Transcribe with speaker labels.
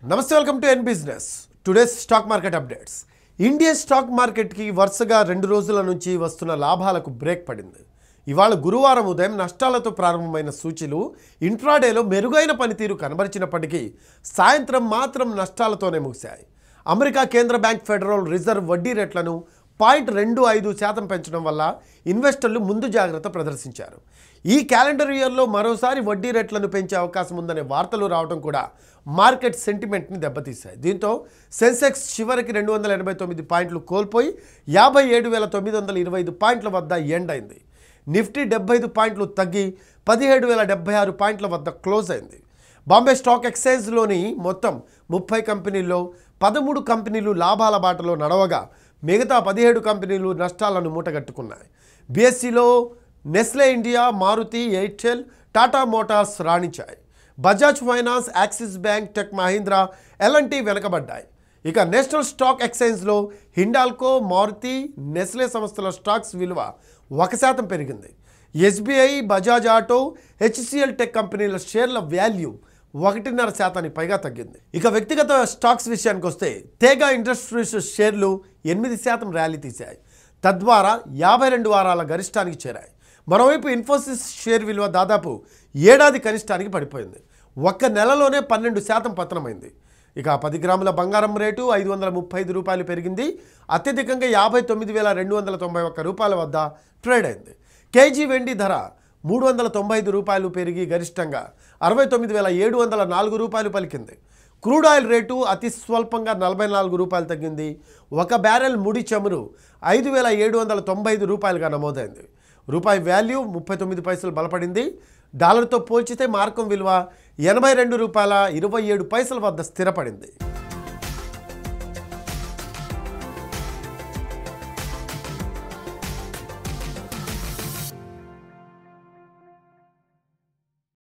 Speaker 1: నమస్తే welcome to N business today's stock market updates Indian stock మార్కెట్కి వరుసగా రెండు రోజుల నుంచి వస్తున్న లాభాలకు బ్రేక్ పడింది ఇవాళ గురువారం ఉదయం నష్టాలతో ప్రారంభమైన సూచీలు ఇంట్రాడేలో మెరుగైన పనితీరు కనబరిచినప్పటికీ సాయంత్రం మాత్రం నష్టాలతోనే ముగిశాయి అమెరికా కేంద్ర బ్యాంక్ ఫెడరల్ రిజర్వ్ వడ్డీ రేట్లను పాయింట్ రెండు ఐదు శాతం పెంచడం వల్ల ఇన్వెస్టర్లు ముందు జాగ్రత్త ప్రదర్శించారు ఈ క్యాలెండర్ ఇయర్లో మరోసారి వడ్డీ రేట్లను పెంచే అవకాశం ఉందనే వార్తలు రావడం కూడా మార్కెట్ సెంటిమెంట్ని దెబ్బతీశాయి దీంతో సెన్సెక్స్ చివరికి రెండు వందల ఎనభై తొమ్మిది పాయింట్లు కోల్పోయి యాభై ఏడు వేల తొమ్మిది వందల ఇరవై ఐదు పాయింట్ల వద్ద ఎండ్ అయింది నిఫ్టీ డెబ్బై ఐదు పాయింట్లు తగ్గి పదిహేడు వేల డెబ్బై ఆరు పాయింట్ల వద్ద క్లోజ్ అయింది బాంబే స్టాక్ ఎక్స్చేంజ్లోని మొత్తం ముప్పై కంపెనీల్లో పదమూడు కంపెనీలు లాభాల బాటలో నడవగా మిగతా పదిహేడు కంపెనీలు నష్టాలను మూటగట్టుకున్నాయి బీఎస్సీలో Nestle India Maruti Airtel Tata Motors రాణించాయి Bajaj finance Axis bank Tech Mahindra L N T వెనకబడ్డాయి ఇక నేషనల్ స్టాక్ ఎక్స్చేంజ్లో హిండాల్కో మారుతి నెస్లే సంస్థల స్టాక్స్ విలువ ఒక శాతం పెరిగింది SBI Bajaj auto HCL tech కంపెనీల షేర్ల వాల్యూ ఒకటిన్నర శాతానికి పైగా తగ్గింది ఇక వ్యక్తిగత స్టాక్స్ విషయానికి వస్తే తేగా ఇండస్ట్రీస్ షేర్లు ఎనిమిది శాతం ర్యాలీ తీశాయి తద్వారా యాభై రెండు వారాల గరిష్టానికి చేరాయి మరోవైపు ఇన్ఫోసిస్ షేర్ విలువ దాదాపు ఏడాది కనిష్టానికి పడిపోయింది ఒక్క నెలలోనే పన్నెండు శాతం పతనమైంది ఇక పది గ్రాముల బంగారం రేటు ఐదు వందల ముప్పై ఐదు రూపాయలు పెరిగింది అత్యధికంగా యాభై తొమ్మిది వేల రెండు వందల తొంభై ఒక్క రూపాయల వద్ద ట్రేడ్ అయింది కేజీ వెండి ధర మూడు వందల తొంభై ఐదు రూపాయలు పెరిగి గరిష్టంగా అరవై తొమ్మిది వేల ఏడు వందల నాలుగు రూపాయలు పలికింది క్రూడ్ ఆయిల్ రేటు అతి స్వల్పంగా నలభై నాలుగు రూపాయలు తగ్గింది ఒక బ్యారెల్ ముడి చమురు ఐదు వేల ఏడు వందల తొంభై ఐదు రూపాయలుగా నమోదైంది రూపాయి వాల్యూ ముప్పై తొమ్మిది పైసలు బలపడింది డాలర్తో పోల్చితే మార్కం విలువ ఎనభై రెండు రూపాయల ఇరవై ఏడు పైసల వద్ద స్థిరపడింది